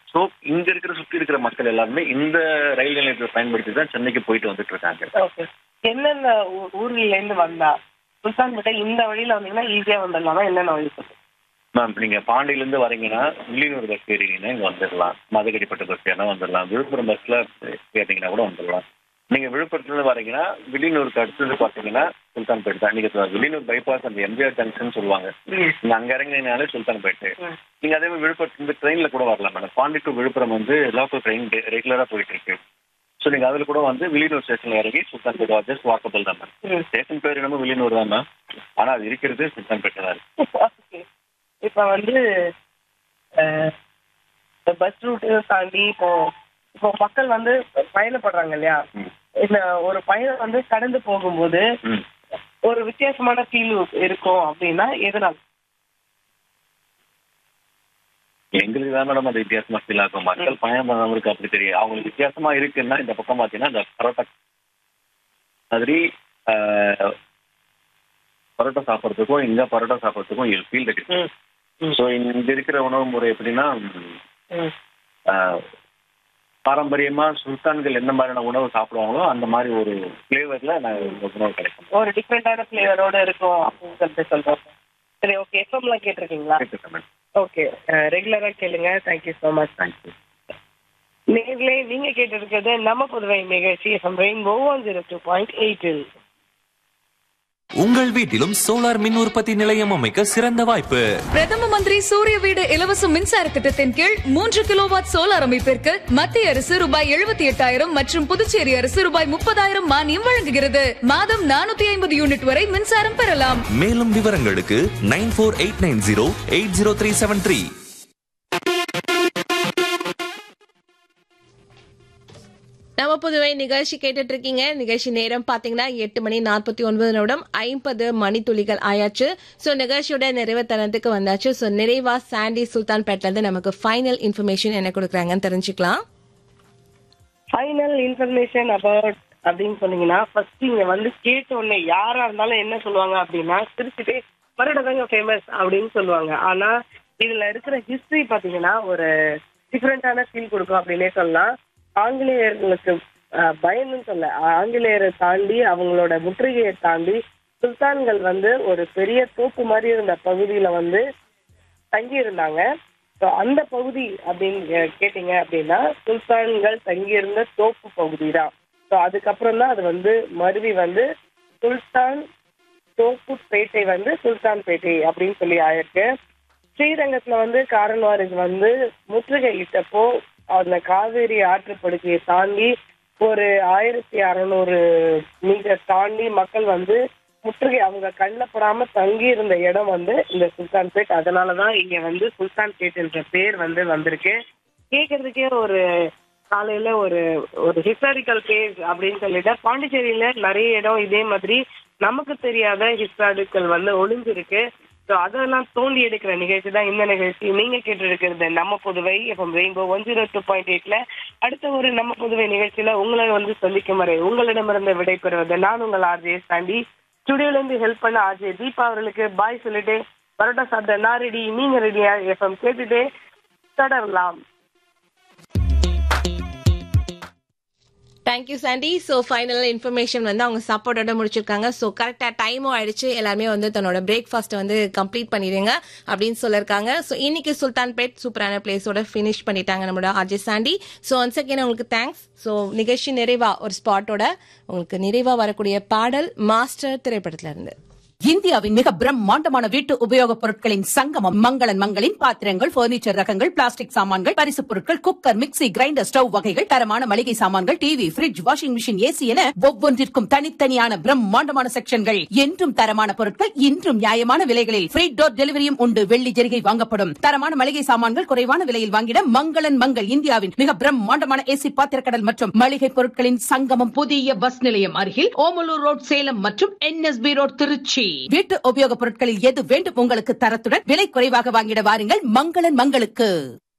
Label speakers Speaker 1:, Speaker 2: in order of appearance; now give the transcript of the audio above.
Speaker 1: So இங்க இருக்கிற சுத்தி இருக்கிற மக்கள் எல்லாருமே இந்த ரயில் நிலையத்தை பயன்படுத்தி தான் சென்னைக்கு போயிட்டு வந்துட்டு இருக்காங்க
Speaker 2: ஓகே என்னென்ன ஊ- ஊர்ல இருந்து வந்தா சுல்தான்பேட்டை இந்த வழியில வந்தீங்கன்னா ஈஸியா வந்துடலாமா என்னென்ன வழி சொல்லுங்க
Speaker 1: மேம் நீங்க பாண்டியில இருந்து வரீங்கன்னா வில்லியனூர் பஸ் ஏறிங்கன்னா இங்க வந்துடலாம் மதுகடிப்பட்ட பஸ் ஏறினா வந்துடலாம் விழுப்புரம் பஸ்ல ஏறினீங்கன்னா கூட வந்துடலாம் நீங்க விழுப்புரத்துல இருந்து வரீங்கன்னா வில்லியனூருக்கு அடுத்தது பாத்தீங்கன்னா சுல்தான்பேட்டை தான் நீங்க வில்லியனூர் பைபாஸ் அந்த எம்ஜிஆர் ஜங்ஷன் சொல்லுவாங்க நீங்க அங்க இறங்கினீங்கனாலே சுல்தான்பேட்டை
Speaker 2: ம்.
Speaker 1: நீங்க அதே மாதிரி விழுப்புரத்துல இருந்து ட்ரெயின்ல கூட வரலாம் மேடம் பாண்டி டு விழுப்புரம் வந்து லோக்கல் ட்ரெயின் ரெகுலரா போயிட்டு இருக்கு ஸோ நீங்க அதுல கூட வந்து வில்லியனூர் ஸ்டேஷன்ல இறங்கி சுல்தான்பேட்டை ஜஸ்ட் வாக்கபிள் தான் மேம்
Speaker 2: ம்.
Speaker 1: ஸ்டேஷன் பேர் என்னமோ வில்லியனூர் தான் மேம் ஆனா அது இருக்கிறது சுல்தான்பேட்டை தான் இருக்கு
Speaker 2: ஓகே இப்ப வந்து பஸ் ரூட் தாண்டி இப்போ இப்போ மக்கள் வந்து பயணப்படுறாங்க இல்லையா
Speaker 1: ம்.
Speaker 2: இந்த ஒரு பயணம் வந்து கடந்து போகும்போது
Speaker 1: ம்
Speaker 2: ஒரு வித்தியாசமான ஃபீல் இருக்கும் அப்படின்னா எதனால்
Speaker 1: எங்களுக்கு தான் மேடம் அது வித்தியாசமா ஃபீல் ஆகும் மக்கள் பயணம் பண்ணவங்களுக்கு அப்படி தெரியும் அவங்களுக்கு வித்தியாசமா இருக்குன்னா இந்த பக்கம் பாத்தீங்கன்னா இந்த பரோட்டா மாதிரி ஆஹ், பரோட்டா சாப்பிட்றதுக்கும் இங்க பரோட்டா சாப்பிட்றதுக்கும் ஃபீல் இருக்கு
Speaker 2: ம் ம்.
Speaker 1: ஸோ இங்க இருக்கிற உணவு முறை எப்படின்னா ம்,
Speaker 2: ம்
Speaker 1: ஆஹ், பாரம்பரியமா சுல்தான்கள் என்ன மாதிரியான உணவு சாப்பிடுவாங்களோ அந்த மாதிரி ஒரு ஃபிளேவர்ல நான் உணவு கிடைக்கும்
Speaker 2: ஒரு டிஃப்ரெண்டான ஃப்ளேவரோட இருக்கும் அப்படின்னு சொல்லிட்டு சொல்றோம் சரி ஓகே எஃப்எம்லாம் கேட்டிருக்கீங்களா
Speaker 1: மேடம்
Speaker 2: ஓகே ரெகுலரா கேளுங்க தேங்க்யூ ஸோ மச்
Speaker 1: தேங்க்யூ
Speaker 2: நேர்களே நீங்க கேட்டிருக்கிறது நம்ம புதுவை நிகழ்ச்சி FM Rainbow one zero two point எயிட்டில்
Speaker 3: உங்கள் வீட்டிலும் சோலார் மின் உற்பத்தி நிலையம் அமைக்க சிறந்த வாய்ப்பு
Speaker 4: பிரதம மந்திரி சூரிய வீடு இலவச மின்சார திட்டத்தின் கீழ் மூன்று கிலோவாட் சோலார் அமைப்பிற்கு மத்திய அரசு ரூபாய் எழுபத்தி எட்டாயிரம் மற்றும் புதுச்சேரி அரசு ரூபாய் முப்பதாயிரம் மானியம் வழங்குகிறது மாதம் நானூத்தி ஐம்பது யூனிட் வரை மின்சாரம் பெறலாம்
Speaker 3: மேலும் விவரங்களுக்கு nine four eight nine zero eight zero three seven three
Speaker 5: நம்ம புதுவை நிகழ்ச்சி கேட்டுட்டு இருக்கீங்க நிகழ்ச்சி நேரம் பாத்தீங்கன்னா எட்டு மணி நாற்பத்தி ஒன்பது நிமிடம் ஐம்பது மணித்துளிகள் ஆயாச்சு சோ நிகழ்ச்சியோட நிறைவு தருணத்துக்கு வந்தாச்சு சோ நிறைவா சாண்டி சுல்தான் இருந்து நமக்கு ஃபைனல் இன்ஃபர்மேஷன் என்ன கொடுக்குறாங்கன்னு தெரிஞ்சுக்கலாம்
Speaker 2: ஃபைனல் இன்ஃபர்மேஷன் அபவுட் அப்படின்னு சொன்னீங்கன்னா ஃபர்ஸ்ட் இங்க வந்து கேட்ட உடனே யாரா இருந்தாலும் என்ன சொல்லுவாங்க அப்படின்னா சிரிச்சுட்டே மறுடதாங்க ஃபேமஸ் அப்படின்னு சொல்லுவாங்க ஆனா இதுல இருக்கிற ஹிஸ்டரி பாத்தீங்கன்னா ஒரு டிஃப்ரெண்டான ஃபீல் கொடுக்கும் அப்படின்னே சொல்லலாம் ஆங்கிலேயர்களுக்கு அஹ், பயம்னு சொல்ல ஆங்கிலேயரை தாண்டி அவங்களோட முற்றுகையை தாண்டி சுல்தான்கள் வந்து ஒரு பெரிய தோப்பு மாதிரி இருந்த பகுதியில வந்து தங்கி இருந்தாங்க ஸோ அந்த பகுதி அப்படின்னு அஹ், கேட்டீங்க அப்படின்னா சுல்தான்கள் தங்கியிருந்த தோப்பு பகுதி தான் ஸோ அதுக்கப்புறம் தான் அது வந்து மருவி வந்து சுல்தான் தோப்புப்பேட்டை வந்து சுல்தான்பேட்டை அப்படின்னு சொல்லி ஆயிருக்கு ஸ்ரீரங்கத்துல வந்து காரன்வாரிஸ் வந்து முற்றுகையிட்டப்போ அந்த காவேரி ஆற்றுப்படுக்கையை தாண்டி ஒரு ஆயிரத்தி அறநூறு மீட்டர் தாண்டி மக்கள் வந்து முற்றுகை அவங்க கண்ணில் படாம தங்கி இருந்த இடம் வந்து இந்த சுல்தான்பேட் அதனாலதான் இங்க வந்து சுல்தான்பேட் என்ற பேர் வந்து வந்திருக்கு கேட்கறதுக்கே ஒரு காலையில ஒரு ஒரு ஹிஸ்டாரிக்கல் பேஜ் அப்படின்னு சொல்லிட்டு பாண்டிச்சேரியில நிறைய இடம் இதே மாதிரி நமக்கு தெரியாத ஹிஸ்டாரிக்கல் வந்து ஒளிஞ்சிருக்கு ஸோ அதெல்லாம் தோண்டி எடுக்கிற நிகழ்ச்சி தான் இந்த நிகழ்ச்சி நீங்க கேட்டு இருக்கிறது நம்ம Puduvai FM Rainbow one zero two point எயிட்ல அடுத்த ஒரு நம்ம புதுவை நிகழ்ச்சியில உங்களை வந்து சந்திக்கும் வரை உங்களிடமிருந்து விடைபெறுவது நான் உங்கள் ஆர்ஜே சாண்டி ஸ்டுடியோல இருந்து ஹெல்ப் பண்ண ஆர்ஜே தீபா அவர்களுக்கு பாய் சொல்லிட்டு பரோட்டா சாப்பிட்ட நான் ரெடி நீங்க ரெடியா எஃப்எம் கேட்டுட்டு தொடரலாம்
Speaker 5: thank you Sandy so final information வந்து அவங்க சாப்பாடோட முடிச்சிருக்காங்க ஸோ கரெக்டாக டைமும் ஆயிடுச்சு எல்லாருமே வந்து தன்னோட பிரேக்ஃபாஸ்ட்டை வந்து கம்ப்ளீட் பண்ணிடுங்க அப்படின்னு சொல்லியிருக்காங்க ஸோ இன்னைக்கு சுல்தான்பேட் சூப்பரான பிளேஸோட ஃபினிஷ் பண்ணிட்டாங்க நம்மளோட Ajay Sandy so once again உங்களுக்கு தேங்க்ஸ் ஸோ நிகழ்ச்சி நிறைவா ஒரு ஸ்பாட்டோட உங்களுக்கு நிறைவா வரக்கூடிய பாடல் மாஸ்டர் திரைப்படத்துல இருந்து
Speaker 6: இந்தியாவின் மிக பிரம்மாண்டமான வீட்டு உபயோகப் பொருட்களின் சங்கமம் மங்களன் மங்களின் பாத்திரங்கள் பர்னிச்சர் ரகங்கள் பிளாஸ்டிக் சாமான்கள் பரிசுப் பொருட்கள் குக்கர் மிக்ஸி கிரைண்டர் ஸ்டவ் வகைகள் தரமான மளிகை சாமான்கள் TV fridge washing machine AC என ஒவ்வொன்றிற்கும் தனித்தனியான பிரம்மாண்டமான செக்ஷன்கள் என்றும் தரமான பொருட்கள் இன்றும் நியாயமான விலைகளில் ஃப்ரீ டோர் டெலிவரியும் உண்டு வெள்ளி ஜெரிகை வாங்கப்படும் தரமான மளிகை சாமான்கள் குறைவான விலையில் வாங்கிட மங்களன் மங்கள் இந்தியாவின் மிக பிரம்மாண்டமான ஏசி பாத்திரக்கடல் மற்றும் மளிகை பொருட்களின் சங்கமம் புதிய பஸ் நிலையம் அருகில் ஓமலூர் ரோட் சேலம் மற்றும் என்எஸ்பி ரோட் திருச்சி வீட்டு உபயோகப் பொருட்களில் எது வேண்டும் உங்களுக்கு தரத்துடன் விலை குறைவாக வாங்கிட வாருங்கள் மங்களன் மங்களுக்கு